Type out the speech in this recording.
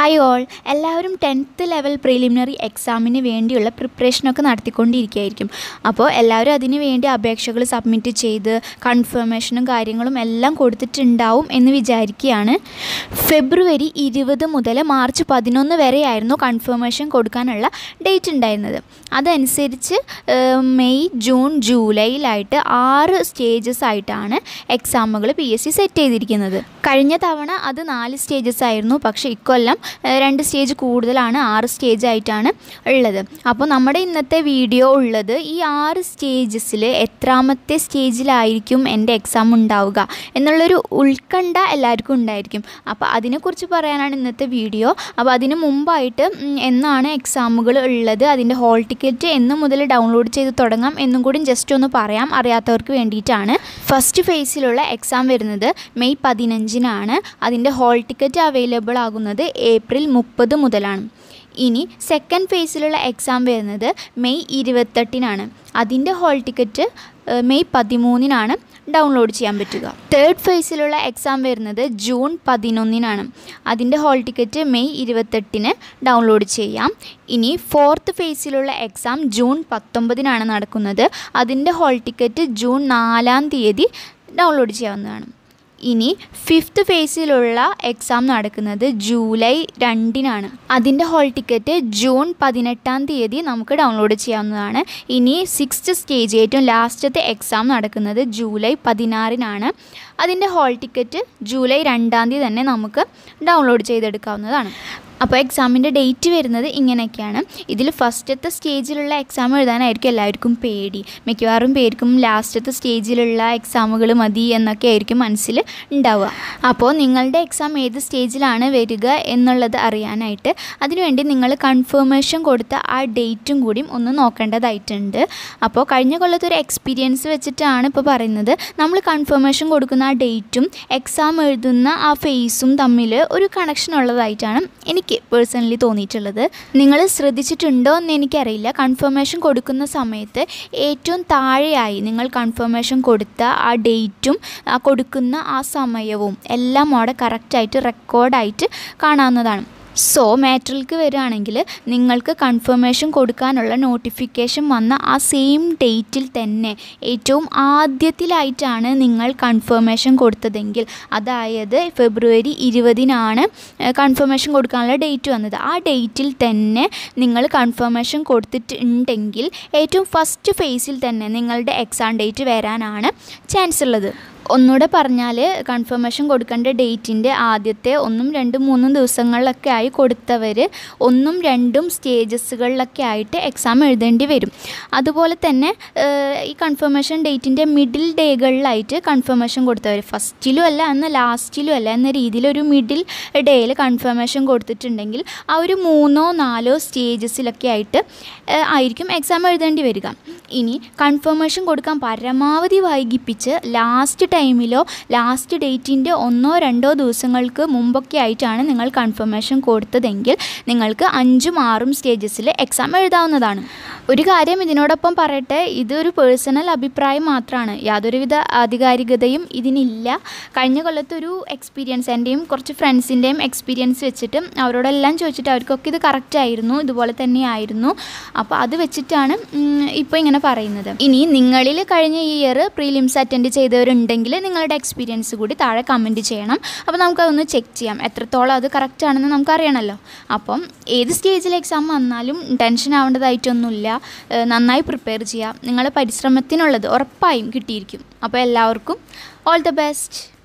hi all എല്ലാവരും tenth level preliminary എക്സാമിന് വേണ്ടിയുള്ള പ്രിപ്പറേഷനൊക്കെ നടത്തിക്കൊണ്ടിരിക്കുകയായിരിക്കും അപ്പോൾ എല്ലാവരും അതിന് വേണ്ടി അപേക്ഷകൾ സബ്മിറ്റ് ചെയ്ത് കൺഫർമേഷനും കാര്യങ്ങളും എല്ലാം കൊടുത്തിട്ടുണ്ടാവും എന്ന് വിചാരിക്കുകയാണ് ഫെബ്രുവരി ഇരുപത് മുതൽ മാർച്ച് പതിനൊന്ന് വരെയായിരുന്നു കൺഫർമേഷൻ കൊടുക്കാനുള്ള ഡേറ്റ് ഉണ്ടായിരുന്നത് അതനുസരിച്ച് ഏഹ്, മെയ് ജൂൺ ജൂലൈയിലായിട്ട് ആറ് സ്റ്റേജസ് ആയിട്ടാണ് എക്സാമുകൾ പി എസ് സി സെറ്റ് ചെയ്തിരിക്കുന്നത് കഴിഞ്ഞ തവണ അത് നാല് സ്റ്റേജസ് ആയിരുന്നു പക്ഷേ ഇക്കൊല്ലം ഏഹ്, രണ്ട് സ്റ്റേജ് കൂടുതലാണ് ആറ് സ്റ്റേജ് ആയിട്ടാണ് ഉള്ളത് അപ്പോൾ നമ്മുടെ ഇന്നത്തെ വീഡിയോ ഉള്ളത് ഈ ആറ് സ്റ്റേജസിൽ എത്രാമത്തെ സ്റ്റേജിലായിരിക്കും എൻ്റെ എക്സാം ഉണ്ടാവുക എന്നുള്ളൊരു ഉത്കണ്ഠ എല്ലാവർക്കും ഉണ്ടായിരിക്കും അപ്പോൾ അതിനെക്കുറിച്ച് പറയാനാണ് ഇന്നത്തെ വീഡിയോ അപ്പോൾ അതിന് മുമ്പായിട്ട് ഉം, എന്നാണ് എക്സാമുകൾ ഉള്ളത് അതിൻ്റെ ഹോൾ ടിക്കറ്റ് എന്ന് മുതൽ ഡൗൺലോഡ് ചെയ്ത് തുടങ്ങാം എന്നും കൂടി ജസ്റ്റ് ഒന്ന് പറയാം അറിയാത്തവർക്ക് വേണ്ടിയിട്ടാണ് ഫസ്റ്റ് ഫേസിലുള്ള എക്സാം വരുന്നത് മെയ് പതിനഞ്ചിനാണ് അതിൻ്റെ ഹോൾ ടിക്കറ്റ് അവൈലബിൾ ആകുന്നത് ഏപ്രിൽ മുപ്പത് മുതലാണ് ഇനി സെക്കൻഡ് ഫേസിലുള്ള എക്സാം വരുന്നത് മെയ് ഇരുപത്തെട്ടിനാണ് അതിൻ്റെ ഹോൾ ടിക്കറ്റ് ഏഹ്, മെയ് പതിമൂന്നിനാണ് ഡൗൺലോഡ് ചെയ്യാൻ പറ്റുക തേർഡ് ഫേസിലുള്ള എക്സാം വരുന്നത് ജൂൺ പതിനൊന്നിനാണ് അതിൻ്റെ ഹോൾ ടിക്കറ്റ് മെയ് ഇരുപത്തെട്ടിന് ഡൗൺലോഡ് ചെയ്യാം ഇനി ഫോർത്ത് ഫേസിലുള്ള എക്സാം ജൂൺ പത്തൊമ്പതിനാണ് നടക്കുന്നത് അതിൻ്റെ ഹോൾ ടിക്കറ്റ് ജൂൺ നാലാം തീയതി ഡൗൺലോഡ് ചെയ്യാവുന്നതാണ് ഇനി ഫിഫ്ത്ത് ഫേസിലുള്ള എക്സാം നടക്കുന്നത് ജൂലൈ രണ്ടിനാണ് അതിൻ്റെ ഹോൾ ടിക്കറ്റ് ജൂൺ പതിനെട്ടാം തീയതി നമുക്ക് ഡൗൺലോഡ് ചെയ്യാവുന്നതാണ് ഇനി സിക്സ്ത് സ്റ്റേജ് ഏറ്റവും ലാസ്റ്റത്തെ എക്സാം നടക്കുന്നത് ജൂലൈ പതിനാറിനാണ് അതിൻ്റെ ഹോൾ ടിക്കറ്റ് ജൂലൈ രണ്ടാം തീയതി തന്നെ നമുക്ക് ഡൗൺലോഡ് ചെയ്തെടുക്കാവുന്നതാണ് അപ്പോൾ എക്സാമിൻ്റെ ഡേറ്റ് വരുന്നത് ഇങ്ങനെയൊക്കെയാണ് ഇതിൽ ഫസ്റ്റത്തെ സ്റ്റേജിലുള്ള എക്സാം എഴുതാനായിരിക്കും എല്ലാവർക്കും പേടി മിക്കവാറും പേർക്കും ലാസ്റ്റത്തെ സ്റ്റേജിലുള്ള എക്സാമുകൾ മതി എന്നൊക്കെ ആയിരിക്കും മനസ്സിൽ ഉണ്ടാവുക അപ്പോൾ നിങ്ങളുടെ എക്സാം ഏത് സ്റ്റേജിലാണ് വരിക എന്നുള്ളത് അറിയാനായിട്ട് അതിനുവേണ്ടി നിങ്ങൾ കൺഫർമേഷൻ കൊടുത്ത ആ ഡേറ്റും കൂടിയും ഒന്ന് നോക്കേണ്ടതായിട്ടുണ്ട് അപ്പോൾ കഴിഞ്ഞ കൊല്ലത്തെ ഒരു എക്സ്പീരിയൻസ് വെച്ചിട്ടാണ് ഇപ്പോൾ പറയുന്നത് നമ്മൾ കൺഫർമേഷൻ കൊടുക്കുന്ന ആ ഡേറ്റും എക്സാം എഴുതുന്ന ആ ഫേസും തമ്മിൽ ഒരു കണക്ഷൻ ഉള്ളതായിട്ടാണ് എനിക്ക് പേഴ്സണലി തോന്നിയിട്ടുള്ളത് നിങ്ങൾ ശ്രദ്ധിച്ചിട്ടുണ്ടോ എന്ന് എനിക്കറിയില്ല കൺഫർമേഷൻ കൊടുക്കുന്ന സമയത്ത് ഏറ്റവും താഴെയായി നിങ്ങൾ കൺഫർമേഷൻ കൊടുത്ത ആ ഡേറ്റും ആ കൊടുക്കുന്ന ആ സമയവും എല്ലാം അവിടെ കറക്റ്റായിട്ട് റെക്കോർഡായിട്ട് കാണാവുന്നതാണ് സോ മാറ്ററിലേക്ക് വരികയാണെങ്കിൽ നിങ്ങൾക്ക് കൺഫർമേഷൻ കൊടുക്കാനുള്ള നോട്ടിഫിക്കേഷൻ വന്ന ആ സെയിം ഡേറ്റിൽ തന്നെ ഏറ്റവും ആദ്യത്തിലായിട്ടാണ് നിങ്ങൾ കൺഫർമേഷൻ കൊടുത്തതെങ്കിൽ അതായത് ഫെബ്രുവരി ഇരുപതിനാണ് കൺഫർമേഷൻ കൊടുക്കാനുള്ള ഡേറ്റ് വന്നത് ആ ഡേറ്റിൽ തന്നെ നിങ്ങൾ കൺഫർമേഷൻ കൊടുത്തിട്ടുണ്ടെങ്കിൽ ഏറ്റവും ഫസ്റ്റ് ഫേസിൽ തന്നെ നിങ്ങളുടെ എക്സാം ഡേറ്റ് വരാനാണ് ചാൻസ് ഉള്ളത് ഒന്നുകൂടെ പറഞ്ഞാൽ കൺഫർമേഷൻ കൊടുക്കേണ്ട ഡേറ്റിൻ്റെ ആദ്യത്തെ ഒന്നും രണ്ടും മൂന്നും ദിവസങ്ങളിലൊക്കെ ആയി കൊടുത്തവർ ഒന്നും രണ്ടും സ്റ്റേജസുകളിലൊക്കെ ആയിട്ട് എക്സാം എഴുതേണ്ടി വരും അതുപോലെ തന്നെ ഏഹ്, ഈ കൺഫർമേഷൻ ഡേറ്റിൻ്റെ മിഡിൽ ഡേകളിലായിട്ട് കൺഫർമേഷൻ കൊടുത്തവർ ഫസ്റ്റിലും അല്ല എന്നാൽ ലാസ്റ്റിലും അല്ല എന്ന രീതിയിൽ ഒരു മിഡിൽ ഡേയിൽ കൺഫർമേഷൻ കൊടുത്തിട്ടുണ്ടെങ്കിൽ ആ ഒരു മൂന്നോ നാലോ സ്റ്റേജസിലൊക്കെ ആയിട്ട് ഏഹ്, ആയിരിക്കും എക്സാം എഴുതേണ്ടി വരിക ഇനി കൺഫർമേഷൻ കൊടുക്കാൻ പരമാവധി വൈകിപ്പിച്ച് ലാസ്റ്റ് ടൈമിലോ ലാസ്റ്റ് ഡേറ്റിൻ്റെ ഒന്നോ രണ്ടോ ദിവസങ്ങൾക്ക് മുമ്പൊക്കെ ആയിട്ടാണ് നിങ്ങൾ കൺഫർമേഷൻ കൊടുത്തതെങ്കിൽ നിങ്ങൾക്ക് അഞ്ചും ആറും സ്റ്റേജസിൽ എക്സാം എഴുതാവുന്നതാണ് ഒരു കാര്യം ഇതിനോടൊപ്പം പറയട്ടെ ഇതൊരു പേഴ്സണൽ അഭിപ്രായം മാത്രമാണ് യാതൊരുവിധ ആധികാരികതയും ഇതിനില്ല കഴിഞ്ഞ കൊല്ലത്തെ ഒരു എക്സ്പീരിയൻസ് എൻ്റെയും കുറച്ച് ഫ്രണ്ട്സിൻ്റെയും എക്സ്പീരിയൻസ് വെച്ചിട്ട് അവരോടെല്ലാം ചോദിച്ചിട്ട് അവർക്കൊക്കെ ഇത് കറക്റ്റ് ആയിരുന്നു ഇതുപോലെ തന്നെയായിരുന്നു അപ്പോൾ അത് വെച്ചിട്ടാണ് ഇപ്പോൾ ഇങ്ങനെ പറയുന്നത് ഇനി നിങ്ങളിൽ കഴിഞ്ഞ ഇയർ പ്രീലിംസ് അറ്റൻഡ് ചെയ്തവരുണ്ടെങ്കിൽ നിങ്ങളുടെ എക്സ്പീരിയൻസ് കൂടി താഴെ കമൻറ്റ് ചെയ്യണം അപ്പോൾ നമുക്കതൊന്ന് ചെക്ക് ചെയ്യാം എത്രത്തോളം അത് കറക്റ്റ് ആണെന്ന് നമുക്കറിയണമല്ലോ അപ്പം ഏത് സ്റ്റേജിൽ എക്സാം വന്നാലും ടെൻഷൻ ആവേണ്ടതായിട്ടൊന്നുമില്ല ഏഹ് നന്നായി പ്രിപ്പയർ ചെയ്യുക നിങ്ങളുടെ പരിശ്രമത്തിനുള്ളത് ഉറപ്പായും കിട്ടിയിരിക്കും അപ്പോൾ എല്ലാവർക്കും ഓൾ ദ ബെസ്റ്റ്